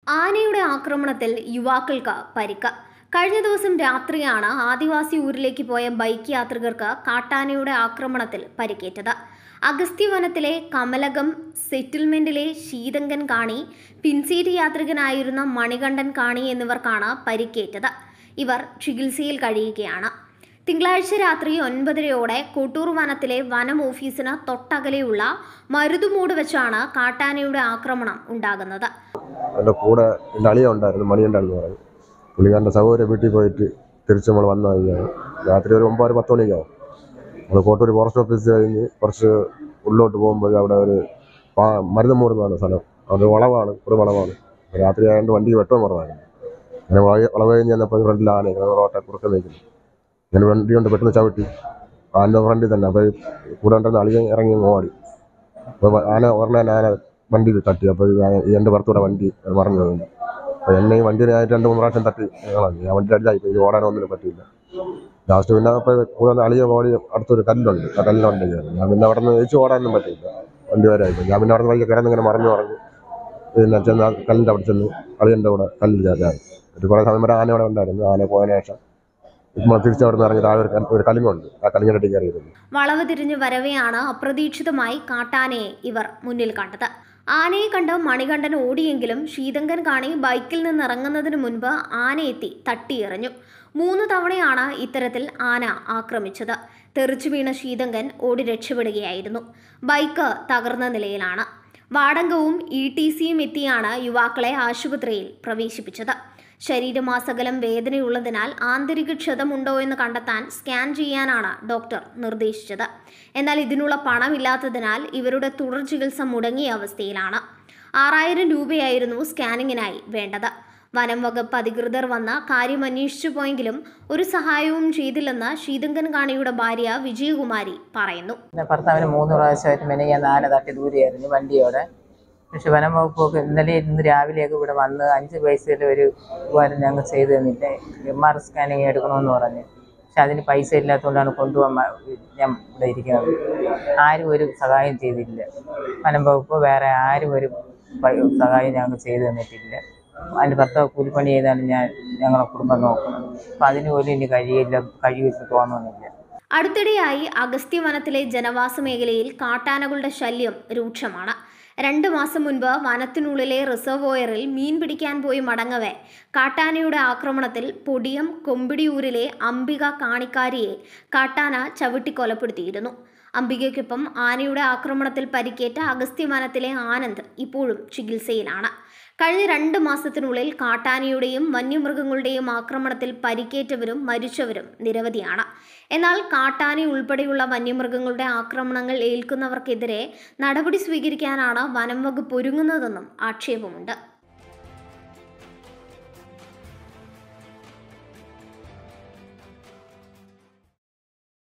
ആനയുടെ ആക്രമണത്തിൽ യുവാക്കൾക്ക് പരിക്ക് കഴിഞ്ഞ ദിവസം രാത്രിയാണ് ആദിവാസി ഊരിലേക്ക് പോയ ബൈക്ക് യാത്രികർക്ക് കാട്ടാനയുടെ ആക്രമണത്തിൽ പരിക്കേറ്റത് അഗസ്ത്യ വനത്തിലെ കമലകം സെറ്റിൽമെന്റിലെ ശീതങ്കൻ കാണി പിൻസീറ്റ് യാത്രികനായിരുന്ന മണികണ്ഠൻ കാണി എന്നിവർക്കാണ് പരിക്കേറ്റത് ഇവർ ചികിത്സയിൽ കഴിയുകയാണ് തിങ്കളാഴ്ച രാത്രി ഒൻപതരയോടെ കോട്ടൂർ വനത്തിലെ വനം ഓഫീസിന് തൊട്ടകലെയുള്ള മരുതുമൂട് വെച്ചാണ് കാട്ടാനയുടെ ആക്രമണം ഉണ്ടാകുന്നത് എൻ്റെ കൂടെ എൻ്റെ അളിയ ഉണ്ടായിരുന്നു മണിയുണ്ടായിരുന്നു പറയും പുള്ളിക്കാരൻ്റെ സഹോദര വീട്ടിൽ പോയിട്ട് തിരിച്ച് നമ്മൾ വന്ന വഴിയാണ് രാത്രി ഒരു ഒമ്പത് പത്ത് മണിക്കാവും നമ്മൾ കോട്ടൂർ ഫോറസ്റ്റ് ഓഫീസ് കഴിഞ്ഞ് കുറച്ച് ഉള്ളോട്ട് പോകുമ്പോൾ അവിടെ ഒരു പാ മരുതമൂട് എന്ന് പറഞ്ഞ സ്ഥലം അത് വളവാണ് ഒരു വളവാണ് രാത്രി ആയതുകൊണ്ട് വണ്ടി വെട്ടം കുറവായിരുന്നു അങ്ങനെ വള- വളവ് കഴിഞ്ഞ് ചെന്നപ്പോൾ ഫ്രണ്ടിൽ ആന ഇങ്ങനെ റോട്ടെ കുറുക്കെ നിൽക്കുന്നു ഇങ്ങനെ വണ്ടി കൊണ്ട് പെട്ടെന്ന് ചവിട്ടി ആൻ്റെ ഫ്രണ്ടിൽ തന്നെ അപ്പോൾ കൂടെ ഉണ്ടായിരുന്ന അളിയൻ ഇറങ്ങി അങ്ങ് ഓടി അപ്പോൾ ആന ഒരെണ്ണം ആന വണ്ടി തട്ടി അപ്പോൾ ഈ എൻ്റെ പുറത്തൂടെ വണ്ടി മറന്നു പോയി അപ്പോൾ എന്നെ ഈ വണ്ടിയിലായിട്ട് രണ്ട് മൂന്ന് പ്രാവശ്യം തട്ടി കളഞ്ഞു ഞാൻ വണ്ടി അടിച്ചായി ഇത് ഓടാനൊന്നിനും പറ്റിയില്ല ലാസ്റ്റ് പിന്നെ അപ്പോൾ കൂടെ ഒന്ന് അളിയ ഓടി അടുത്തൊരു കല്ലുണ്ട് ആ കല്ലിൻ്റെ വണ്ടി കയറി ഞാൻ പിന്നെ അവിടെ നിന്ന് ജയിച്ച് ഓടാനൊന്നും പറ്റിയില്ല വണ്ടി വരെ ആയിപ്പോയി ഞാൻ പിന്നെ അവിടെ നിന്ന് വഴിക്ക് കിടന്ന് ഇങ്ങനെ മറിഞ്ഞു മറിഞ്ഞു പിന്നെ ചെന്ന് ആ കല്ലിൻ്റെ അവിടെ ചെന്ന് അളിയൻ്റെ കൂടെ കല്ലിൽ ചേർത്തായി ഒരു കുറേ സമയം വരെ ആന അവിടെ ഉണ്ടായിരുന്നു ആന പോയതിനു ശേഷം ഇപ്പോൾ തിരിച്ചവിടെ നിന്ന് ഇറങ്ങി താഴെ ഒരു കൽ- ഒരു കലിങ്ങുണ്ട് ആ കലിങ്ങിൻ്റെ അടി കയറിയിരുന്നു വളവ് തിരിഞ്ഞു വരവെയാണ് അപ്രതീക്ഷിതമായി കാട്ടാനയെ ഇവർ മുന്നിൽ കണ്ടത് ആനയെ കണ്ട് മണികണ്ഠൻ ഓടിയെങ്കിലും ശീതങ്കൻ കാണി ബൈക്കിൽ നിന്ന് ഇറങ്ങുന്നതിന് മുൻപ് ആനയെത്തി തട്ടിയെറിഞ്ഞു മൂന്ന് തവണയാണ് ഇത്തരത്തിൽ ആന ആക്രമിച്ചത് തെറിച്ചു വീണ ശീതങ്കൻ ഓടി രക്ഷപ്പെടുകയായിരുന്നു ബൈക്ക് തകർന്ന നിലയിലാണ് വാടകവും ഇ ടി സിയും എത്തിയാണ് യുവാക്കളെ ആശുപത്രിയിൽ പ്രവേശിപ്പിച്ചത് ശരീരമാസകലം വേദനയുള്ളതിനാൽ ആന്തരിക ക്ഷതമുണ്ടോ എന്ന് കണ്ടെത്താൻ സ്കാൻ ചെയ്യാനാണ് ഡോക്ടർ നിർദ്ദേശിച്ചത് എന്നാൽ ഇതിനുള്ള പണമില്ലാത്തതിനാൽ ഇവരുടെ തുടർ ചികിത്സ മുടങ്ങിയ അവസ്ഥയിലാണ് ആറായിരം രൂപയായിരുന്നു സ്കാനിങ്ങിനായി വേണ്ടത് വനം വകുപ്പ് അധികൃതർ വന്ന കാര്യം അന്വേഷിച്ചു പോയെങ്കിലും ഒരു സഹായവും ചെയ്തില്ലെന്ന് ശീതങ്കൻ കാണിയുടെ ഭാര്യ വിജയകുമാരി പറയുന്നു പിന്നെ ഭർത്താവിന് മൂന്ന് പ്രാവശ്യമായിട്ട് മെനയാൻ ആന തട്ടി ദൂരെയായിരുന്നു വണ്ടിയോടെ പക്ഷെ വനം വകുപ്പൊക്കെ ഇന്നലെ ഇന്ന് രാവിലെയൊക്കെ ഇവിടെ വന്ന് അഞ്ച് പൈസയിൽ ഒരു ഉപകാരം ഞങ്ങൾ ചെയ്തു തന്നില്ല എം ആർ സ്കാനിങ് എടുക്കണമെന്ന് പറഞ്ഞ് പക്ഷെ അതിന് പൈസ ഇല്ലാത്തതുകൊണ്ടാണ് കൊണ്ടുപോകാൻ മ- ഞാൻ ഇവിടെ ഇരിക്കുന്നത് ആരും ഒരു സഹായം ചെയ്തില്ല വനം വകുപ്പ് വേറെ ആരും ഒരു പൈ- സഹായം ഞങ്ങൾക്ക് ചെയ്തു തന്നിട്ടില്ല അതിൻ്റെ ഭർത്താവ് കൂലിപ്പണി ചെയ്താണ് ഞാൻ ഞങ്ങളെ കുടുംബം നോക്കുന്നത് അപ്പം അതിന് പോലും ഇനി കഴിയില്ല കഴിവില്ല തോന്നുന്നില്ല അടുത്തിടെയായി അഗസ്ത്യ വനത്തിലെ ജനവാസ മേഖലയിൽ കാട്ടാനകളുടെ ശല്യം രൂക്ഷമാണ് രണ്ട് മാസം മുൻപ് വനത്തിനുള്ളിലെ റിസർവോയറിൽ മീൻ പിടിക്കാൻ പോയി മടങ്ങവെ കാട്ടാനയുടെ ആക്രമണത്തിൽ പൊടിയം കൊമ്പിടിയൂരിലെ അംബിക കാണിക്കാരിയെ കാട്ടാന ചവിട്ടി കൊലപ്പെടുത്തിയിരുന്നു അംബികയ്ക്കൊപ്പം ആനയുടെ ആക്രമണത്തിൽ പരിക്കേറ്റ അഗസ്ത്യ വനത്തിലെ ആനന്ദ് ഇപ്പോഴും ചികിത്സയിലാണ് കഴിഞ്ഞ രണ്ട് മാസത്തിനുള്ളിൽ കാട്ടാനയുടെയും വന്യമൃഗങ്ങളുടെയും ആക്രമണത്തിൽ പരിക്കേറ്റവരും മരിച്ചവരും നിരവധിയാണ് എന്നാൽ കാട്ടാന ഉൾപ്പെടെയുള്ള വന്യമൃഗങ്ങളുടെ ആക്രമണങ്ങൾ ഏൽക്കുന്നവർക്കെതിരെ നടപടി സ്വീകരിക്കാനാണ് വനം വകുപ്പ് ഒരുങ്ങുന്നതെന്നും ആക്ഷേപമുണ്ട്